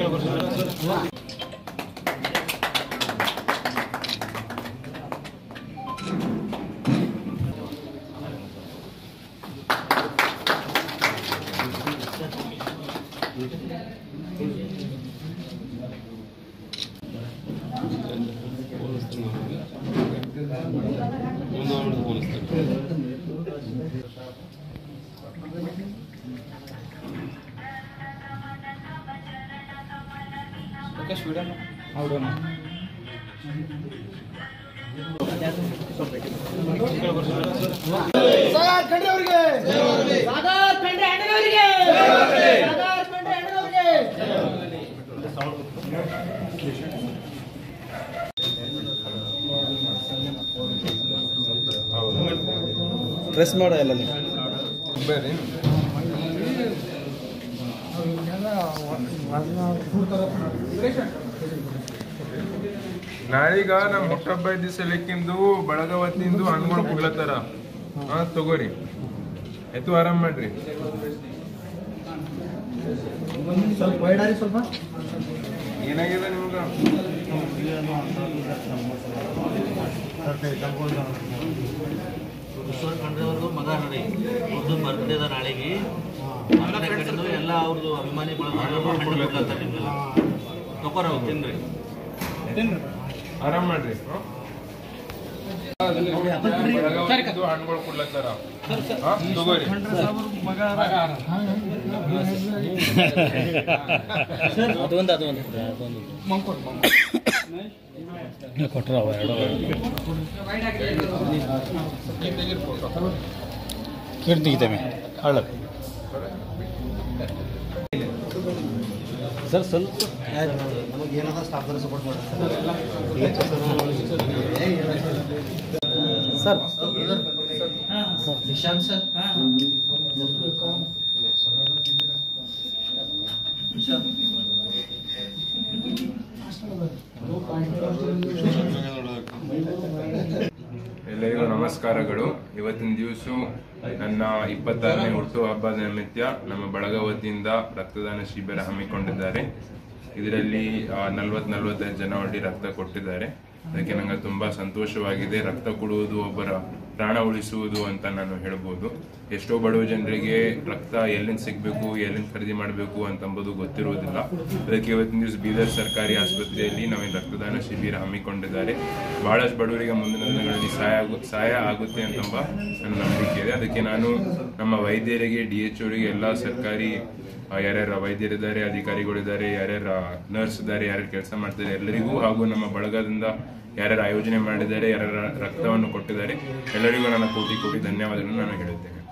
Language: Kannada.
ಸಾಗರ್ ಖಂಡ್ರೆ ಅವರಿಗೆ ಸಾಗರ್ ಖಂಡ್ರೆ ಅಣ್ಣನವರಿಗೆ ಸಾಗರ್ ಖಂಡ್ರೆ ಅಣ್ಣನವರಿಗೆ ಪ್ರೆಸ್ ಮಾಡೋ ಎಲ್ಲ ನೀವು ನಾಳೀಗ ನಮ್ಮ ಹುಟ್ಟಹಬ್ಬ ಇದ್ದ ಸಲಕ್ಕಿಂದು ಬಳಗ ವತಿಯಿಂದ ಹಣ್ಗಳು ಕೊಡ್ಲತ್ತಾರ ಹಾ ತಗೋರಿ ಆಯ್ತು ಆರಾಮ್ ಮಾಡ್ರಿ ಸ್ವಲ್ಪ ವೈಡಾರಿ ಸ್ವಲ್ಪ ಏನಾಗಿದೆ ನಿಮ್ಗ ಈಶ್ವರ್ ಖಂಡ್ರೆಯವ್ರದ್ದು ಮಗ ನೋಡಿ ಅವ್ರದ್ದು ಬರ್ತ್ಡೇ ಅದ ನಾಳೆಗೆ ಬರ್ತ್ಡೇ ಕಡೆದು ಎಲ್ಲ ಅವ್ರದ್ದು ಅಭಿಮಾನಿ ಬಳಗ ಹಣ್ಣು ಕೊಡ್ಲತ್ತಾರ ನಿಮ್ಗೆಲ್ಲ ತಗೋರ ಅವು ತಿನ್ರಿ ಆರಾಮ್ ಮಾಡ್ರಿ ಹಾ? ಬಳಗ ವತಿಯಿಂದ ಹಣ್ಗಳು ಕೊಡ್ಲತ್ತಾರ ಹಾ ತಗೋರಿ ಅದೊಂದು ಅದೊಂದು ಅದೊಂದು ಕೊಟ್ರ ಅವ ಎರಡು ಕಿಡ್ ತೆಗಿತೇವೆ ಹಳ್ಳ ಸರ್ ಸ್ವಲ್ಪ ನಮಗೆ ಏನದ staff support sir Nishant sir ಎಲ್ಲರಿಗೂ ನಮಸ್ಕಾರಗಳು ಇವತ್ತಿನ ದಿವಸ ನನ್ನ ಇಪ್ಪತ್ತಾರನೇ ಹುಟ್ಟು ಹಬ್ಬದ ನಿಮಿತ್ತ ನಮ್ಮ ಬಳಗ ವತಿಯಿಂದ ರಕ್ತದಾನ ಶಿಬಿರ ಹಮ್ಮಿಕೊಂಡಿದ್ದಾರೆ ಇದರಲ್ಲಿ ನಲ್ವತ್ ನಲ್ವತ್ತೈದು ಜನ ಒಡ್ಡಿ ರಕ್ತ ಕೊಟ್ಟಿದ್ದಾರೆ ಅದಕ್ಕೆ ನಂಗೆ ತುಂಬಾ ಸಂತೋಷವಾಗಿದೆ ರಕ್ತ ಕೊಡುವುದು ಒಬ್ಬರ ಪ್ರಾಣ ಉಳಿಸುವುದು ಅಂತ ನಾನು ಹೇಳ್ಬೋದು ಎಷ್ಟೋ ಬಡವ ಜನರಿಗೆ ರಕ್ತ ಎಲ್ಲಿಂದ ಸಿಗ್ಬೇಕು ಎಲ್ಲಿಂದ ಖರೀದಿ ಮಾಡಬೇಕು ಅಂತಂಬುದು ಗೊತ್ತಿರುವುದಿಲ್ಲ ಅದಕ್ಕೆ ಇವತ್ತಿನ ದಿವಸ ಬೀದರ್ ಸರ್ಕಾರಿ ಆಸ್ಪತ್ರೆಯಲ್ಲಿ ನಾವೇನು ರಕ್ತದಾನ ಶಿಬಿರ ಹಮ್ಮಿಕೊಂಡಿದ್ದಾರೆ ಬಹಳಷ್ಟು ಬಡವರಿಗೆ ಮುಂದಿನ ದಿನಗಳಲ್ಲಿ ಸಹಾಯ ಆಗು ಸಹಾಯ ಆಗುತ್ತೆ ಅಂತಂಬ ನನ್ನ ನಂಬಿಕೆ ಇದೆ ಅದಕ್ಕೆ ನಾನು ನಮ್ಮ ವೈದ್ಯರಿಗೆ ಡಿ ಎಚ್ ಅವರಿಗೆ ಎಲ್ಲ ಸರ್ಕಾರಿ ಆ, ಯಾರ್ಯಾರು ವೈದ್ಯರಿದ್ದಾರೆ ಅಧಿಕಾರಿಗಳಿದ್ದಾರೆ ಯಾರ್ಯಾರು ನರ್ಸ್ ಇದ್ದಾರೆ ಯಾರ್ಯಾರು ಕೆಲಸ ಮಾಡ್ತಾರೆ ಎಲ್ಲರಿಗೂ ಹಾಗೂ ನಮ್ಮ ಬಳಗದಿಂದ ಯಾರ್ಯಾರು ಆಯೋಜನೆ ಮಾಡಿದ್ದಾರೆ ಯಾರ್ಯಾರ ರಕ್ತವನ್ನು ಕೊಟ್ಟಿದ್ದಾರೆ ಎಲ್ಲರಿಗೂ ನನ್ನ ಕೋಟಿ ಕೋಟಿ ಧನ್ಯವಾದಗಳನ್ನು ನಾನು ಹೇಳುತ್ತೇನೆ